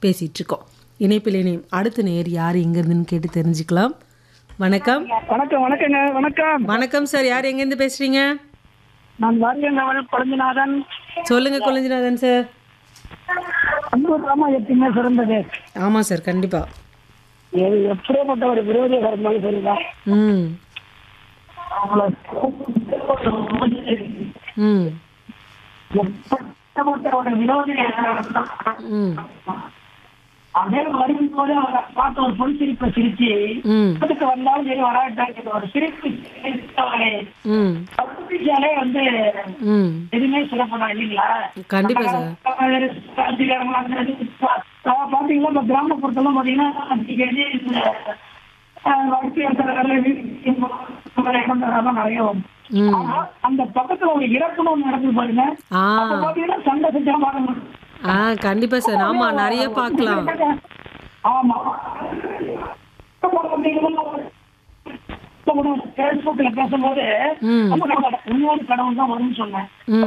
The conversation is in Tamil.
பேசிட்டு இருக்கோம் இணைப்பில் இணையம் அடுத்த நேர் யார் எங்கேருந்துன்னு கேட்டு தெரிஞ்சுக்கலாம் வணக்கம் வணக்கம் வணக்கங்க வணக்கம் வணக்கம் சார் யார் எங்கேருந்து பேசுறீங்க நான் வாரியங்கவல் குழந்தைநாதன் சொல்லுங்க கொலஞ்சிநாதன் சார் அன்பூர் ராமா எப்பயுமே சிறந்தது ஆமாம் சார் கண்டிப்பா எது எப்படிப்பட்ட ஒரு விரோதியாக இருந்தாலும் சரிதான் ம் அவங்கள ம் எப்படிப்பட்ட ஒரு விரோதியாக இருந்தாலும் ம் அதே வரும்போது அவரை பார்த்து ஒரு பொன் சிரிப்பை சிரிச்சு ம் வீட்டுக்கு வந்தாலும் சரி வராட்டாலும் ஒரு சிரிப்பு சிரித்தவரை ம் பத்திரிக்கையாலே வந்து ம் எதுவுமே சொல்லப்படும் இல்லைங்களா கண்டிப்பா சார் பாத்தீங்கன்னா இப்ப கிராமப்புறத்தெல்லாம் பாத்தீங்கன்னா அடிக்கடி இந்த அஹ், வளர்ச்சி கொண்டதான் நிறைய வரும் ம் ஆனா, அந்த பக்கத்துல ஒரு இறப்புன்னு ஒண்ணு நடக்குது பாருங்க ஆ அப்ப பாத்தீங்கன்னா சண்டை சச்சரமா இருக்கும். ஆ கண்டிப்பா சார் ஆமாம் நிறைய பார்க்கலாம் ஆமா இப்ப பாத்தீங்கன்னா இப்ப கூட பேஸ்புக்ல பேசும்போது ம் நம்ம இன்னொரு கடவுள் தான் வரும்னு சொன்னேன் ம்